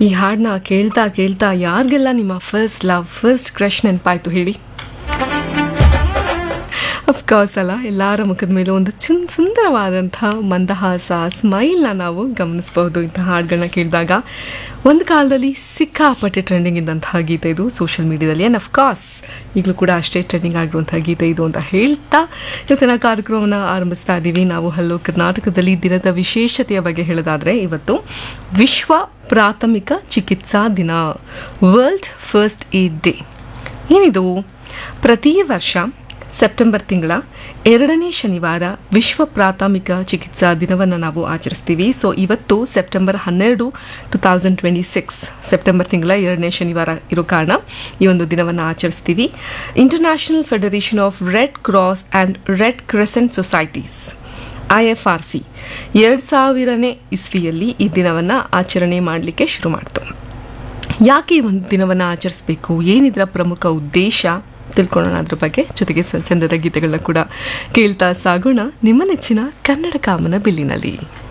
ಈ ಹಾಡನ್ನ ಕೇಳ್ತಾ ಕೇಳ್ತಾ ಯಾರಿಗೆಲ್ಲ ನಿಮ್ಮ ಫಸ್ಟ್ ಲವ್ ಫಸ್ಟ್ ಕ್ರಶ್ ನೆನಪಾಯ್ತು ಹೇಳಿ ಅಫ್ಕೋರ್ಸ್ ಅಲ್ಲ ಎಲ್ಲರ ಮುಖದ ಮೇಲೂ ಒಂದು ಚುನ್ ಸುಂದರವಾದಂಥ ಮಂದಹಾಸ ಸ್ಮೈಲ್ನ ನಾವು ಗಮನಿಸಬಹುದು ಇಂಥ ಹಾಡುಗಳನ್ನ ಕೇಳಿದಾಗ ಒಂದು ಕಾಲದಲ್ಲಿ ಸಿಕ್ಕಾಪಟ್ಟೆ ಟ್ರೆಂಡಿಂಗ್ ಇದ್ದಂತಹ ಗೀತೆ ಇದು ಸೋಷಿಯಲ್ ಮೀಡಿಯಾದಲ್ಲಿ ಆ್ಯಂಡ್ ಅಫ್ಕೋರ್ಸ್ ಈಗಲೂ ಕೂಡ ಅಷ್ಟೇ ಟ್ರೆಂಡಿಂಗ್ ಆಗಿರುವಂಥ ಗೀತೆ ಇದು ಅಂತ ಹೇಳ್ತಾ ಇವತ್ತಿನ ಕಾರ್ಯಕ್ರಮವನ್ನು ಆರಂಭಿಸ್ತಾ ಇದ್ದೀವಿ ನಾವು ಹಲೋ ಕರ್ನಾಟಕದಲ್ಲಿ ದಿನದ ವಿಶೇಷತೆಯ ಬಗ್ಗೆ ಹೇಳೋದಾದರೆ ಇವತ್ತು ವಿಶ್ವ ಪ್ರಾಥಮಿಕ ಚಿಕಿತ್ಸಾ ದಿನ ವರ್ಲ್ಡ್ ಫಸ್ಟ್ ಏಡ್ ಡೇ ಏನಿದು ಪ್ರತಿ ವರ್ಷ ಸೆಪ್ಟೆಂಬರ್ ತಿಂಗಳ ಎರಡನೇ ಶನಿವಾರ ವಿಶ್ವ ಪ್ರಾಥಮಿಕ ಚಿಕಿತ್ಸಾ ದಿನವನ್ನು ನಾವು ಆಚರಿಸ್ತೀವಿ ಸೊ ಇವತ್ತು ಸೆಪ್ಟೆಂಬರ್ ಹನ್ನೆರಡು two thousand twenty six September ತಿಂಗಳ ಎರಡನೇ ಶನಿವಾರ ಇರೋ ಕಾರಣ ಈ ಒಂದು ದಿನವನ್ನು ಆಚರಿಸ್ತೀವಿ international federation of red cross and red crescent societies I F R C ಎರಡು ಸಾವಿರನೇ ಇಸ್ವಿಯಲ್ಲಿ ಈ ದಿನವನ್ನು ಆಚರಣೆ ಮಾಡಲಿಕ್ಕೆ ಶುರು ಮಾಡ್ತು ಯಾಕೆ ಈ ಒಂದು ದಿನವನ್ನು ಆಚರಿಸಬೇಕು ಏನಿದರ ಪ್ರಮುಖ ಉದ್ದೇಶ ತಿಳ್ಕೊಳ್ಳೋಣ ಅದ್ರ ಬಗ್ಗೆ ಜೊತೆಗೆ ಸ- ಚಂದದ ಗೀತೆಗಳನ್ನ ಕೂಡ ಕೇಳ್ತಾ ಸಾಗೋಣ ನಿಮ್ಮ ನೆಚ್ಚಿನ ಕನ್ನಡ ಕಾಮನ ಬಿಲ್ಲಿನಲ್ಲಿ